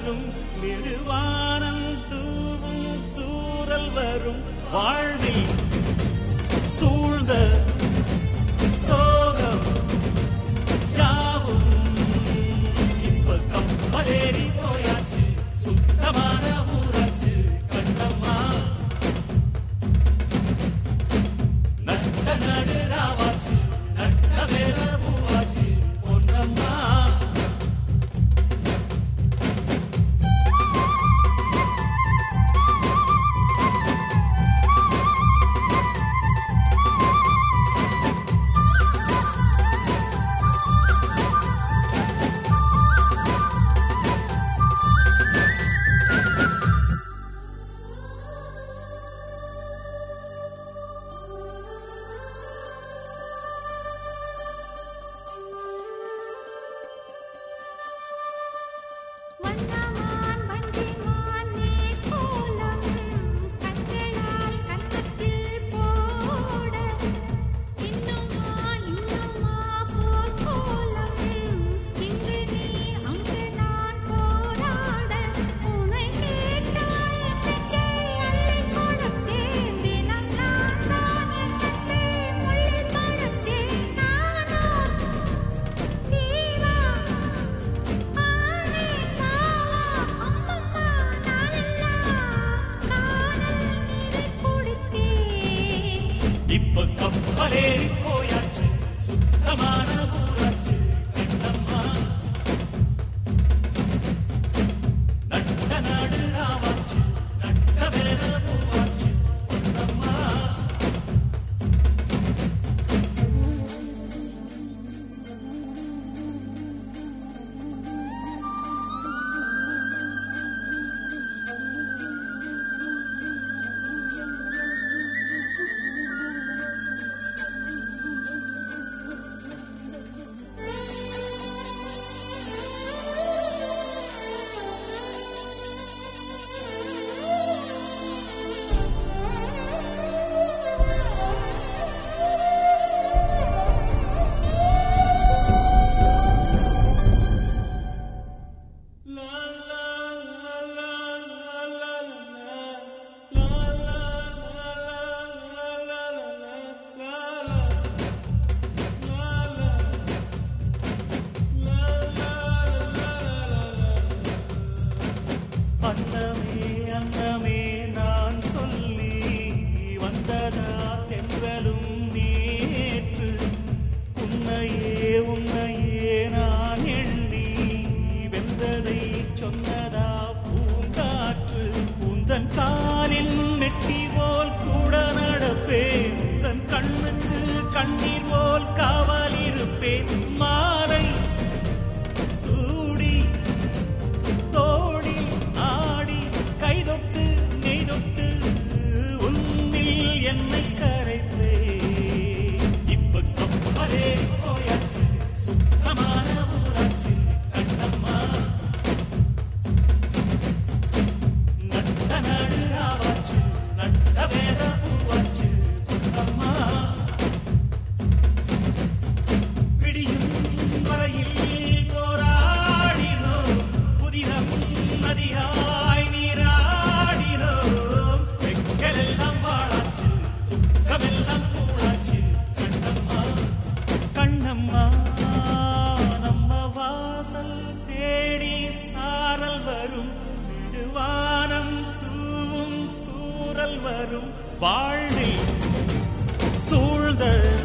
வரும் நெடுவானம் தூவும் தூரல் வரும் வாழ்வில் சூழ்ந்த சோகம் யாவும் இப்ப கப்பலேறி போயாச்சு சுத்தமான ஊராச்சு கண்ணம்மா நட்ட நடு ராவாச்சு நட்ட வேற பூவாச்சு பொன்னம்மா வண்ணமான் வஞ்சிமான் நீர்க்கோலம் கண்களால் கன்னத்தில் போட இன்னுமா இன்னுமா போர்க்கோலம் இங்கு நீ அங்கு நான் போராட உனை கேட்டாய் நெஞ்சை அள்ளிக் கொடுத்தேன் தினம் நான் தான் என் அன்பே முள்ளில் படுத்தேன் நானோ தீவா ஆனே மாவா அம்மம்மா நாளெல்லாம் காணல் நீரை குடித்தேன் இப்ப கப்பலேறி போயாச்சு சுத்தமான ஊராச்சு கண்ணம்மா நட்ட நாடு ராவாச்சு நட்ட வேற பூவாச்சு பொன்னம்மா அன்னமே அன்னமே நான் சொல்லி வந்ததா தென்றலும் நேற்று உன்னையே உன்னையே நான் எண்ணி வெந்ததை சொன்னதா பூங்காற்று உந்தன் காலில் மெட்டி போல் கூட நடப்பேன் உந்தன் கண்ணுக்கு கண்ணீர் போல் காவல் இருப்பேன் மாலை சூடி தோடில் ஆடி கைதொட்டு நெய்தொட்டு உன்னில் என்னை கரைப்பே இப்ப கப்பலே போயாச்சு சுத்தமான ஊராச்சு கண்ணம்மா நட்ட நாடு ராவாச்சு நட்ட வேற பூவாச்சு பொன்னம்மா விடியும் வரையில் போராடினோம் புதினம் நதியாய் நீராடினோம் எங்களெல்லாம் வாழாச்சு துக்கமெல்லாம் கூடாச்சு கண்ணம்மா கண்ணம்மா நம்ம வாசல் தேடி சாரல் வரும் நெடுவானம் தூவும் தூரல் வரும் வாழ்வில் சூழ்ந்த